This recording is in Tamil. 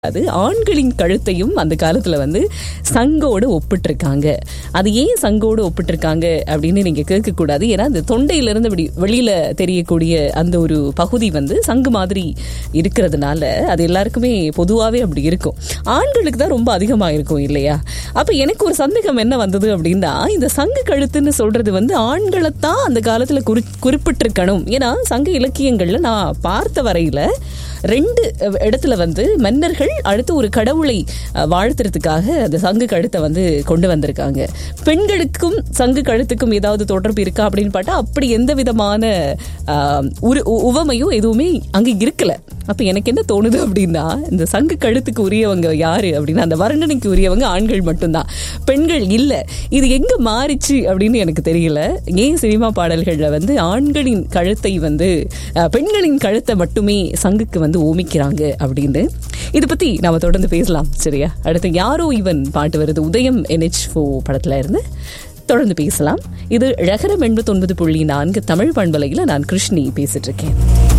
அது ஆண்களின் கழுத்தையும் அந்த காலத்துல வந்து சங்கோடு ஒப்பிட்டிருக்காங்க அது ஏன் சங்கோடு ஒப்பிட்டிருக்காங்க அப்படின்னு நீங்க கேட்க கூடாது ஏன்னா அந்த தொண்டையிலிருந்து இப்படி வெளியில தெரியக்கூடிய அந்த ஒரு பகுதி வந்து சங்கு மாதிரி இருக்கிறதுனால அது எல்லாருக்குமே பொதுவாகவே அப்படி இருக்கும் ஆண்களுக்கு தான் ரொம்ப அதிகமாக இருக்கும் இல்லையா அப்ப எனக்கு ஒரு சந்தேகம் என்ன வந்தது அப்படின்னா இந்த சங்கு கழுத்துன்னு சொல்றது வந்து ஆண்களைத்தான் அந்த காலத்துல குறி குறிப்பிட்டிருக்கணும் ஏன்னா சங்க இலக்கியங்கள்ல நான் பார்த்த வரையில ரெண்டு இடத்துல வந்து மன்னர்கள் அடுத்து ஒரு கடவுளை அஹ், வாழ்த்துறதுக்காக அந்த சங்கு கழுத்தை வந்து கொண்டு வந்திருக்காங்க பெண்களுக்கும் சங்கு கழுத்துக்கும் ஏதாவது தொடர்பு இருக்கா அப்படின்னு பார்த்தா அப்படி எந்த விதமான ஆஹ், உரு- உ- உவமையும் எதுவுமே அங்க இருக்கல அப்ப எனக்கு என்ன தோணுது அப்படின்னா இந்த சங்கு கழுத்துக்கு உரியவங்க யாரு அப்படின்னா அந்த வர்ணனைக்கு உரியவங்க ஆண்கள் மட்டும்தான் பெண்கள் இல்ல இது எங்க மாறிச்சு அப்படின்னு எனக்கு தெரியல ஏன் சினிமா பாடல்கள்ல வந்து ஆண்களின் கழுத்தை வந்து அஹ், பெண்களின் கழுத்தை மட்டுமே சங்குக்கு வந்து ஓமிக்கிறாங்க அப்படின்னு இதை பத்தி நாம தொடர்ந்து பேசலாம் சரியா அடுத்து யாரோ இவன் பாட்டு வருது உதயம் என்ஹெச் ஃபோ படத்துல இருந்து தொடர்ந்து பேசலாம் இது ரகரம் எண்பத்தொன்பது புள்ளி நான்கு தமிழ் பண்பலையில் நான் கிருஷ்ணி பேசிட்டு இருக்கேன்